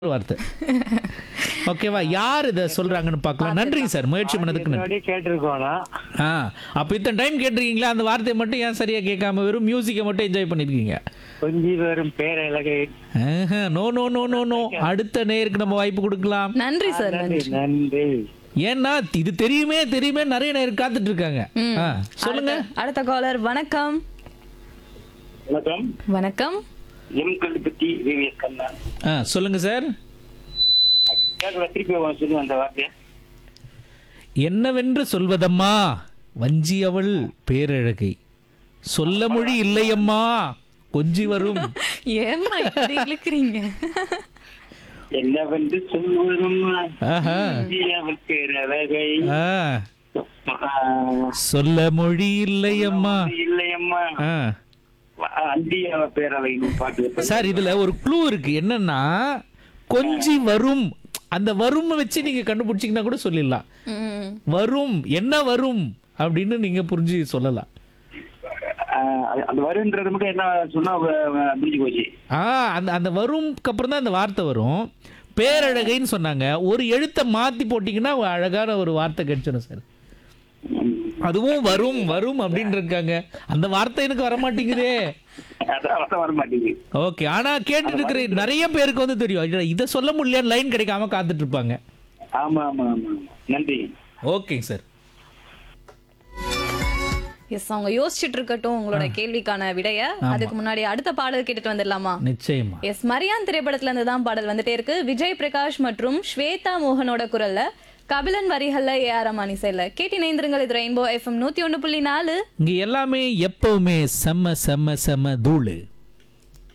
வார்த்தை ஓகேவா யார் இதை சொல்றாங்கன்னு பார்க்கலாம் நன்றிங்க சார் முயற்சி பண்ணதுக்கு நன்றி முன்னாடி கேட்டிருக்கோம்னா ஆ அப்போ இத்தனை டைம் கேட்டிருக்கீங்களா அந்த வார்த்தையை மட்டும் ஏன் சரியா கேட்காம வெறும் மியூசிக்கை மட்டும் என்ஜாய் பண்ணிருக்கீங்க கொஞ்சி வரும் பேரழகை no no no no no அடுத்த நேருக்கு நம்ம வாய்ப்பு கொடுக்கலாம் நன்றி சார் நன்றி நன்றி நன்றி ஏன்னா இது தெரியுமே தெரியுமே நிறைய நேரம் காத்துட்டு இருக்காங்க ஆ, சொல்லுங்க அடுத்த- அடுத்த காலர் வணக்கம் வணக்கம் வணக்கம் எம் கல்பத்தி விவிஎஸ் கண்ணா ஆ சொல்லுங்க சார் கேட்கல திருப்பி சொல்லுங்க அந்த வார்த்தையை என்னவென்று சொல்வதம்மா வஞ்சி அவள் பேரழகை சொல்ல மொழி இல்லையம்மா கொஞ்சி வரும் ஏம்மா இப்படி இழுக்கிறீங்க என்னவென்று சொல்வதும் ஆஹா. அவள் பேரழகை ஆ, ஆ, சொல்ல மொழி இல்லையம்மா இல்லையம்மா ஆ. அந்தி அவ பேரழகை பாட்டு சார் இதுல ஒரு க்ளூ இருக்கு என்னன்னா கொஞ்சி வரும் அந்த வரும் வச்சு நீங்க கண்டுபிடிச்சீங்கன்னா கூட சொல்லிடலாம் ம். வரும் என்ன வரும் அப்படின்னு நீங்க புரிஞ்சு சொல்லலாம் ஆ, அது- அந்த வருன்றது மட்டும் என்ன சொன்னா வ- வ- முடிஞ்சு போச்சு ஆ அந்த அந்த வரும்க்கு அப்புறம் தான் அந்த வார்த்தை வரும் பேரழகைன்னு சொன்னாங்க ஒரு எழுத்தை மாத்தி போட்டீங்கன்னா ஒரு அழகான ஒரு வார்த்தை கிடைச்சிடும் சார் ம். அதுவும் வரும் வரும் அப்படின்னு இருக்காங்க அந்த வார்த்தை எனக்கு வர மாட்டேங்குதே அதான் அர்த்தம் வர மாட்டேங்குது ஓகே ஆனா கேட்டுட்டு இருக்கிற நிறைய பேருக்கு வந்து தெரியும் ஐயோ, இதை சொல்ல முடியல லைன் கிடைக்காம காத்துட்டு இருப்பாங்க ஆமா ஆமா ஆமா ஆமா. நன்றி ஓகேங்க சார் எஸ் அவங்க யோசிச்சுட்டு இருக்கட்டும் உங்களோட கேள்விக்கான விடைய அதுக்கு முன்னாடி அடுத்த பாடல் கேட்டுட்டு வந்துடலாமா நிச்சயமா எஸ் மரியான் திரைப்படத்துல இருந்து தான் பாடல் வந்துட்டே இருக்கு விஜய் பிரகாஷ் மற்றும் ஸ்வேதா மோகனோட குரல்ல கபிலன் வரிகள்ல ஏ ஆர் ரமானி செயல கேட்டி நேந்திரங்கள் இது ரெயின்போ எஃப்எம் நூத்தி ஒண்ணு புள்ளி நாலு இங்க எல்லாமே எப்பவுமே செம்ம செம்ம செம்ம தூளு